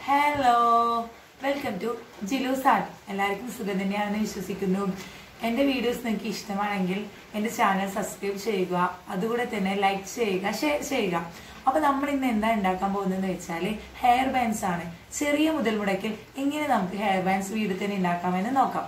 hello welcome to Jilu's art എല്ലാവർക്കും സുഖം തന്നെയാണെന്ന് വിശ്വസിക്കുന്നു എൻ്റെ വീഡിയോസ് നിങ്ങൾക്ക് ഇഷ്ടമാണെങ്കിൽ എൻ്റെ ചാനൽ സബ്സ്ക്രൈബ് ചെയ്യുക അതുകൂടെ തന്നെ ലൈക്ക് ചെയ്യുക ഷെയർ ചെയ്യുക അപ്പൊ നമ്മൾ ഇന്ന് എന്താ ഉണ്ടാക്കാൻ പോകുന്നതെന്ന് വെച്ചാൽ ഹെയർ ബാൻഡ്സ് ആണ് ചെറിയ മുതൽ മുടക്കിൽ എങ്ങനെ നമുക്ക് ഹെയർ ബാൻഡ്സ് വീട്ടിൽ തന്നെ ഉണ്ടാക്കാമെന്ന് നോക്കാം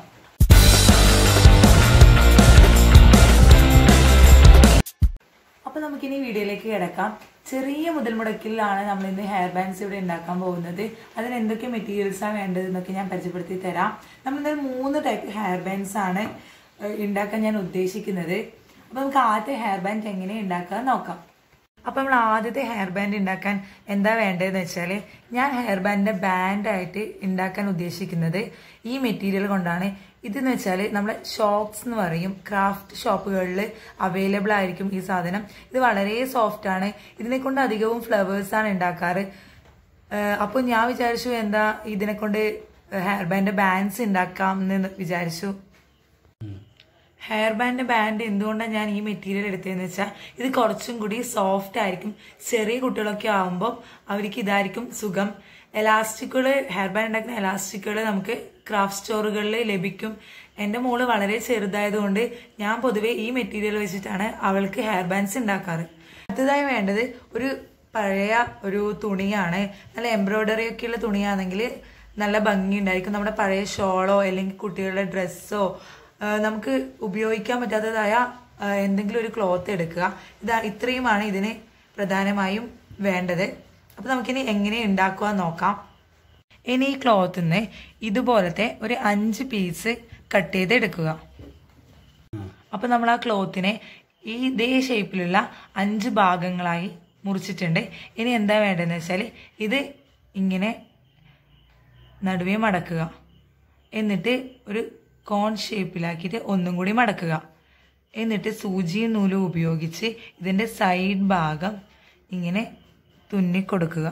അപ്പൊ നമുക്കിനി വീഡിയോയിലേക്ക് കിടക്കാം ചെറിയ മുതൽ മുടക്കിലാണ് നമ്മൾ ഇന്ന് ഹെയർ ബാൻഡ്സ് ഇവിടെ ഉണ്ടാക്കാൻ പോകുന്നത് അതിന് എന്തൊക്കെ മെറ്റീരിയൽസാണ് വേണ്ടത് എന്നൊക്കെ ഞാൻ പരിചയപ്പെടുത്തി തരാം നമ്മൾ ഇന്നൊരു മൂന്ന് ടൈപ്പ് ഹെയർ ബാൻഡ്സ് ആണ് ഏഹ്, ഉണ്ടാക്കാൻ ഞാൻ ഉദ്ദേശിക്കുന്നത് അപ്പൊ നമുക്ക് ആദ്യത്തെ ഹെയർ ബാൻഡ് എങ്ങനെ ഉണ്ടാക്കാൻ നോക്കാം അപ്പൊ നമ്മൾ ആദ്യത്തെ ഹെയർ ബാൻഡ് ഉണ്ടാക്കാൻ എന്താ വേണ്ടതെന്ന് വെച്ചാൽ ഞാൻ ഹെയർ ബാൻഡിന്റെ ബാൻഡ് ആയിട്ട് ഉണ്ടാക്കാൻ ഉദ്ദേശിക്കുന്നത് ഈ മെറ്റീരിയൽ കൊണ്ടാണ് ഇതെന്ന് വെച്ചാൽ നമ്മുടെ ഷോപ്സ് എന്ന് പറയും ക്രാഫ്റ്റ് ഷോപ്പുകളിൽ അവൈലബിൾ ആയിരിക്കും ഈ സാധനം ഇത് വളരെ സോഫ്റ്റ് ആണ് ഇതിനെ കൊണ്ട് അധികവും ഫ്ലവേഴ്സ് ആണ് ഉണ്ടാക്കാറ് അപ്പോൾ ഞാൻ വിചാരിച്ചു എന്താ ഇതിനെ കൊണ്ട് ഹെയർ ബാൻഡ് ബാൻഡ്സ് ഉണ്ടാക്കാം എന്ന് വിചാരിച്ചു ഹെയർ ബാൻഡ് ബാൻഡ് എന്തുകൊണ്ടാണ് ഞാൻ ഈ മെറ്റീരിയൽ എടുത്തതെന്ന് വെച്ചാൽ ഇത് കുറച്ചും കൂടി സോഫ്റ്റ് ആയിരിക്കും ചെറിയ കുട്ടികളൊക്കെ ആകുമ്പോൾ അവർക്ക് ഇതായിരിക്കും സുഖം എലാസ്റ്റിക്കുകൾ ഹെയർ ബാൻഡ് ഉണ്ടാക്കുന്ന എലാസ്റ്റിക്കുകൾ നമുക്ക് ക്രാഫ്റ്റ് സ്റ്റോറുകളിൽ ലഭിക്കും എൻ്റെ മോള് വളരെ ചെറുതായതുകൊണ്ട് ഞാൻ പൊതുവെ ഈ മെറ്റീരിയൽ വെച്ചിട്ടാണ് അവൾക്ക് ഹെയർ ബാൻഡ്സ് ഉണ്ടാക്കാറ് അടുത്തതായി വേണ്ടത് ഒരു പഴയ ഒരു തുണിയാണ് നല്ല എംബ്രോയിഡറി ഒക്കെയുള്ള തുണിയാണെങ്കിൽ നല്ല ഭംഗി ഉണ്ടായിരിക്കും നമ്മുടെ പഴയ ഷോളോ അല്ലെങ്കിൽ കുട്ടികളുടെ ഡ്രസ്സോ നമുക്ക് ഉപയോഗിക്കാൻ പറ്റാത്തതായ ആ, എന്തെങ്കിലും ഒരു ക്ലോത്ത് എടുക്കുക ഇതാ ഇത്രയുമാണ് ഇതിന് പ്രധാനമായും വേണ്ടത് അപ്പൊ നമുക്കിനി എങ്ങനെ ഉണ്ടാക്കുക നോക്കാം ഇനി ഈ ക്ലോത്തിൽ ഇതുപോലത്തെ ഒരു അഞ്ച് പീസ് കട്ട് ചെയ്ത് എടുക്കുക അപ്പൊ നമ്മൾ ആ ക്ലോത്തിനെ ഈ ഇതേ ഷേപ്പിലുള്ള അഞ്ച് ഭാഗങ്ങളായി മുറിച്ചിട്ടുണ്ട് ഇനി എന്താ വേണ്ടതെന്ന് വെച്ചാൽ ഇത് ഇങ്ങനെ നടുവേ മടക്കുക എന്നിട്ട് ഒരു കോൺ ഷേപ്പിലാക്കിയിട്ട് ഒന്നും കൂടി മടക്കുക എന്നിട്ട് സൂചിയും നൂലും ഉപയോഗിച്ച് ഇതിൻ്റെ സൈഡ് ഭാഗം ഇങ്ങനെ തുന്നിക്കൊടുക്കുക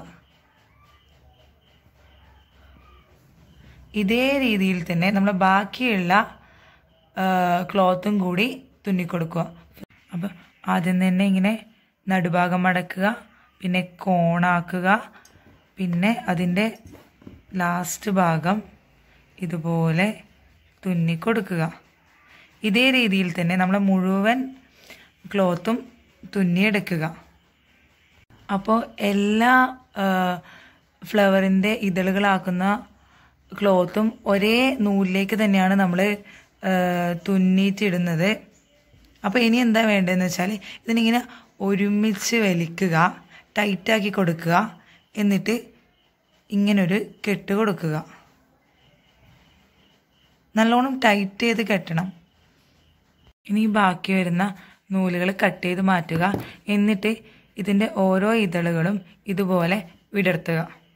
ഇതേ രീതിയിൽ തന്നെ നമ്മൾ ബാക്കിയുള്ള ക്ലോത്തും കൂടി തുന്നിക്കൊടുക്കുക അപ്പം ആദ്യം തന്നെ ഇങ്ങനെ നടുഭാഗം മടക്കുക പിന്നെ കോണാക്കുക പിന്നെ അതിൻ്റെ ലാസ്റ്റ് ഭാഗം ഇതുപോലെ തുന്നിക്കൊടുക്കുക ഇതേ രീതിയിൽ തന്നെ നമ്മൾ മുഴുവൻ ക്ലോത്തും തുന്നിയെടുക്കുക അപ്പോൾ എല്ലാ ഫ്ലവറിൻ്റെ ഇതളുകളാക്കുന്ന ക്ലോത്തും ഒരേ നൂലിലേക്ക് തന്നെയാണ് നമ്മൾ തുന്നിയിട്ടിടുന്നത് അപ്പോൾ ഇനി എന്താ വേണ്ടതെന്ന് വെച്ചാൽ ഇതിനിങ്ങനെ ഒരുമിച്ച് വലിക്കുക ടൈറ്റാക്കി കൊടുക്കുക എന്നിട്ട് ഇങ്ങനൊരു കെട്ട് കൊടുക്കുക നല്ലോണം ടൈറ്റ് ചെയ്ത് കെട്ടണം ഇനി ബാക്കി വരുന്ന നൂലുകൾ കട്ട് ചെയ്ത് മാറ്റുക എന്നിട്ട് ഇതിൻ്റെ ഓരോ ഇതളുകളും ഇതുപോലെ വിടർത്തുക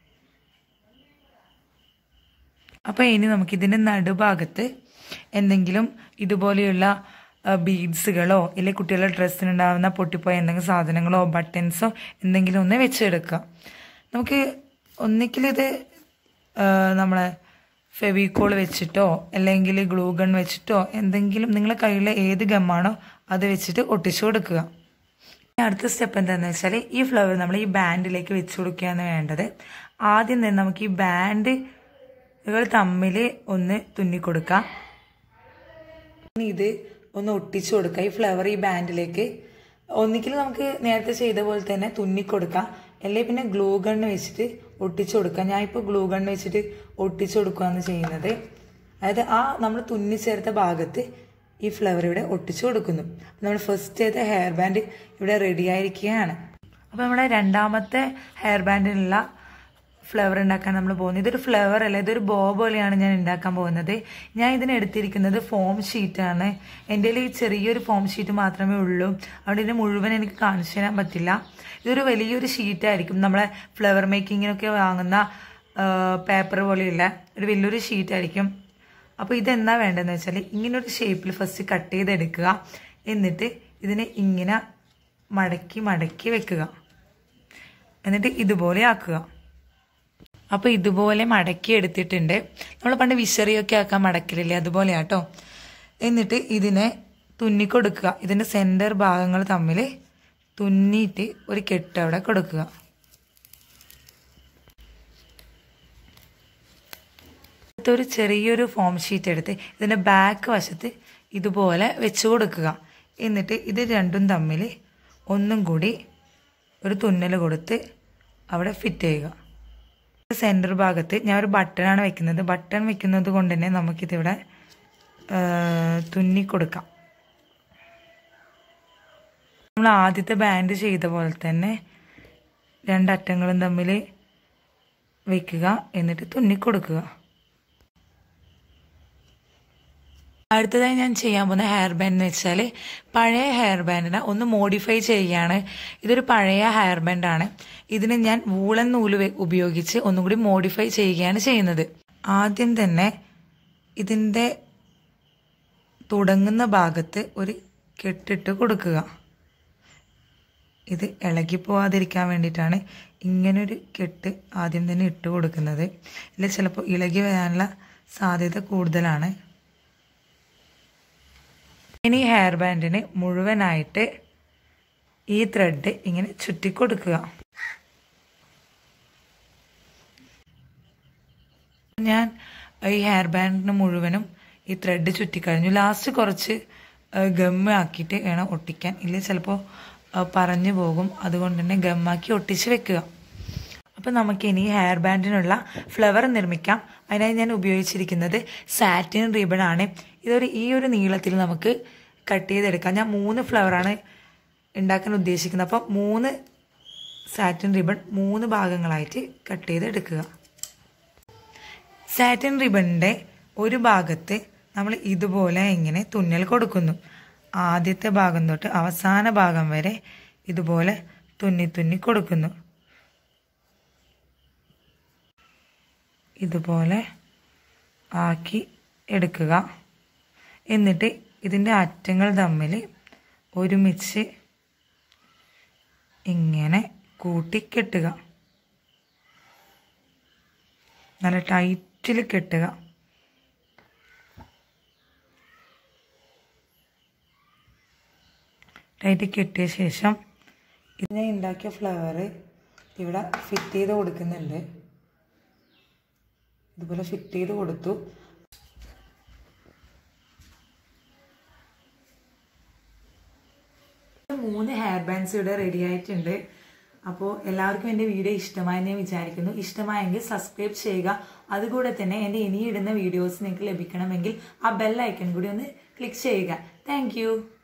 അപ്പോൾ ഇനി നമുക്ക് ഇതിൻ്റെ നടുഭാഗത്ത് എന്തെങ്കിലും ഇതുപോലെയുള്ള ബീഡ്സുകളോ അല്ലെങ്കിൽ കുട്ടികളുടെ ഡ്രസ്സിനുണ്ടാകുന്ന പൊട്ടിപ്പോയ എന്തെങ്കിലും സാധനങ്ങളോ ബട്ടൺസോ എന്തെങ്കിലും ഒന്ന് വെച്ചെടുക്കുക നമുക്ക് ഒന്നിക്കലിത് നമ്മളെ ഫെവിക്കോൾ വെച്ചിട്ടോ അല്ലെങ്കിൽ ഗ്ലൂ ഗൺ വെച്ചിട്ടോ എന്തെങ്കിലും നിങ്ങളുടെ കയ്യിലെ ഏത് ഗമ്മാണോ അത് വെച്ചിട്ട് ഒട്ടിച്ചു കൊടുക്കുക ഇനി അടുത്ത സ്റ്റെപ്പ് എന്താണെന്ന് വെച്ചാൽ ഈ ഫ്ലവർ നമ്മൾ ഈ ബാൻഡിലേക്ക് വെച്ച് കൊടുക്കുകയാണ് വേണ്ടത് ആദ്യം തന്നെ നമുക്ക് ഈ ബാൻഡുകൾ തമ്മിൽ ഒന്ന് തുന്നിക്കൊടുക്കാം ഇനി ഇത് ഒന്ന് ഒട്ടിച്ചു കൊടുക്കുക ഈ ഫ്ലവർ ഈ ബാൻഡിലേക്ക് ഒന്നിക്കൽ നമുക്ക് നേരത്തെ ചെയ്ത പോലെ തന്നെ തുന്നിക്കൊടുക്കാം അല്ലെങ്കിൽ പിന്നെ ഗ്ലൂ ഗണ്ണ് വെച്ചിട്ട് ഒട്ടിച്ചു കൊടുക്കാം ഞാൻ ഇപ്പോൾ ഗ്ലൂ ഗണ്ണ് വെച്ചിട്ട് ഒട്ടിച്ചു കൊടുക്കുകയാണ് ചെയ്യുന്നത് അതായത് ആ നമ്മൾ തുന്നി ചേർത്ത ഭാഗത്ത് ഈ ഫ്ലവർ ഇവിടെ ഒട്ടിച്ചു കൊടുക്കുന്നു നമ്മൾ ഫസ്റ്റ് ചെയ്ത ഹെയർ ബാൻഡ് ഇവിടെ റെഡി ആയിരിക്കുകയാണ് അപ്പോൾ നമ്മുടെ രണ്ടാമത്തെ ഹെയർ ബാൻഡിനുള്ള ഫ്ലവർ ഉണ്ടാക്കാൻ നമ്മൾ പോകുന്നത് ഇതൊരു ഫ്ലവർ അല്ല ഇതൊരു ബോ പോലെയാണ് ഞാൻ ഉണ്ടാക്കാൻ പോകുന്നത് ഞാൻ ഇതിന് എടുത്തിരിക്കുന്നത് ഫോം ഷീറ്റാണ് എൻ്റെ കയ്യിൽ ഈ ചെറിയൊരു ഫോം ഷീറ്റ് മാത്രമേ ഉള്ളൂ അതുകൊണ്ട് ഇതിന് മുഴുവൻ എനിക്ക് കാണിച്ചു തരാൻ പറ്റില്ല ഇതൊരു വലിയൊരു ഷീറ്റായിരിക്കും നമ്മളെ ഫ്ലവർ മേക്കിങ്ങിനൊക്കെ വാങ്ങുന്ന പേപ്പർ പോലെയുള്ള ഒരു വലിയൊരു ഷീറ്റായിരിക്കും അപ്പോൾ ഇതെന്താ വേണ്ടതെന്ന് വെച്ചാൽ ഇങ്ങനൊരു ഷേപ്പിൽ ഫസ്റ്റ് കട്ട് ചെയ്തെടുക്കുക എന്നിട്ട് ഇതിനെ ഇങ്ങനെ മടക്കി മടക്കി വെക്കുക എന്നിട്ട് ഇതുപോലെ ആക്കുക അപ്പോൾ ഇതുപോലെ മടക്കി എടുത്തിട്ടുണ്ട് നമ്മൾ പണ്ട് വിശറിയൊക്കെ ആക്കാൻ മടക്കലില്ലേ അതുപോലെ ആട്ടോ എന്നിട്ട് ഇതിനെ തുന്നിക്കൊടുക്കുക ഇതിൻ്റെ സെൻറ്റർ ഭാഗങ്ങൾ തമ്മിൽ തുന്നിയിട്ട് ഒരു കെട്ട് അവിടെ കൊടുക്കുക ഇതുപോലത്തെ ഒരു ചെറിയൊരു ഫോം ഷീറ്റ് എടുത്ത് ഇതിൻ്റെ ബാക്ക് വശത്ത് ഇതുപോലെ വെച്ച് കൊടുക്കുക എന്നിട്ട് ഇത് രണ്ടും തമ്മിൽ ഒന്നും കൂടി ഒരു തുന്നൽ കൊടുത്ത് അവിടെ ഫിറ്റ് ചെയ്യുക സെൻറ്റർ ഭാഗത്ത് ഞാൻ ഒരു ബട്ടണാണ് വെക്കുന്നത് ബട്ടൺ വെക്കുന്നത് കൊണ്ട് തന്നെ നമുക്കിതിവിടെ തുന്നി കൊടുക്കാം നമ്മൾ ആദ്യത്തെ ബാൻഡ് ചെയ്ത പോലെ തന്നെ രണ്ടറ്റങ്ങളും തമ്മിൽ വെക്കുക എന്നിട്ട് തുന്നിക്കൊടുക്കുക അടുത്തതായി ഞാൻ ചെയ്യാൻ പോകുന്ന ഹെയർ ബാൻഡ് എന്ന് വെച്ചാൽ പഴയ ഹെയർ ബാൻഡിനെ ഒന്ന് മോഡിഫൈ ചെയ്യുകയാണ് ഇതൊരു പഴയ ഹെയർ ബാൻഡാണ് ഇതിന് ഞാൻ വൂളൻ നൂല് വെ- ഉപയോഗിച്ച് ഒന്നും കൂടി മോഡിഫൈ ചെയ്യുകയാണ് ചെയ്യുന്നത് ആദ്യം തന്നെ ഇതിൻ്റെ തുടങ്ങുന്ന ഭാഗത്ത് ഒരു കെട്ടിട്ട് കൊടുക്കുക ഇത് ഇളകി പോവാതിരിക്കാൻ വേണ്ടിയിട്ടാണ് ഇങ്ങനൊരു കെട്ട് ആദ്യം തന്നെ ഇട്ട് കൊടുക്കുന്നത് ഇല്ല ചിലപ്പോൾ ഇളകി വരാനുള്ള സാധ്യത കൂടുതലാണ് ഇനി ഹെയർ ബാൻഡിന് മുഴുവനായിട്ട് ഈ ത്രെഡ് ഇങ്ങനെ ചുറ്റിക്കൊടുക്കുക ഞാൻ ഈ ഹെയർ ബാൻഡിന് മുഴുവനും ഈ ത്രെഡ് ചുറ്റിക്കഴിഞ്ഞു ലാസ്റ്റ് കുറച്ച് ഗമ്മ് ആക്കിയിട്ട് വേണം ഒട്ടിക്കാൻ ഇല്ലെങ്കിൽ ചിലപ്പോൾ പറഞ്ഞു പോകും അതുകൊണ്ട് തന്നെ ഗമ്മാക്കി ഒട്ടിച്ച് വെക്കുക അപ്പം നമുക്കിനി ഹെയർ ബാൻഡിനുള്ള ഫ്ലവർ നിർമ്മിക്കാം അതിനായി ഞാൻ ഉപയോഗിച്ചിരിക്കുന്നത് സാറ്റിൻ റിബൺ ആണ് ഇതൊരു ഈ ഒരു നീളത്തിൽ നമുക്ക് കട്ട് ചെയ്തെടുക്കാം ഞാൻ മൂന്ന് ഫ്ലവറാണ് ഉണ്ടാക്കാൻ ഉദ്ദേശിക്കുന്നത് അപ്പോൾ മൂന്ന് സാറ്റിൻ റിബൺ മൂന്ന് ഭാഗങ്ങളായിട്ട് കട്ട് ചെയ്തെടുക്കുക സാറ്റിൻ റിബണിൻ്റെ ഒരു ഭാഗത്ത് നമ്മൾ ഇതുപോലെ ഇങ്ങനെ തുന്നൽ കൊടുക്കുന്നു ആദ്യത്തെ ഭാഗം തൊട്ട് അവസാന ഭാഗം വരെ ഇതുപോലെ തുന്നി തുന്നി കൊടുക്കുന്നു ഇതുപോലെ ആക്കി എടുക്കുക എന്നിട്ട് ഇതിൻ്റെ അറ്റങ്ങൾ തമ്മിൽ ഒരുമിച്ച് ഇങ്ങനെ കൂട്ടി കെട്ടുക നല്ല ടൈറ്റിൽ കെട്ടുക ടൈറ്റ് കെട്ടിയ ശേഷം ഇതിനെ ഉണ്ടാക്കിയ ഫ്ലവർ ഇവിടെ ഫിറ്റ് ചെയ്ത് കൊടുക്കുന്നുണ്ട് ഇതുപോലെ ഫിറ്റ് ചെയ്ത് കൊടുത്തു മൂന്ന് ഹെയർ ബാൻഡ്സ് ഇവിടെ റെഡി ആയിട്ടുണ്ട് അപ്പോൾ എല്ലാവർക്കും എൻ്റെ വീഡിയോ ഇഷ്ടമായെന്ന് ഞാൻ വിചാരിക്കുന്നു ഇഷ്ടമായെങ്കിൽ സബ്സ്ക്രൈബ് ചെയ്യുക അതുകൂടെ തന്നെ എൻ്റെ ഇനി ഇടുന്ന വീഡിയോസ് നിങ്ങൾക്ക് ലഭിക്കണമെങ്കിൽ ആ ബെൽ ഐക്കൺ കൂടി ഒന്ന് ക്ലിക്ക് ചെയ്യുക താങ്ക്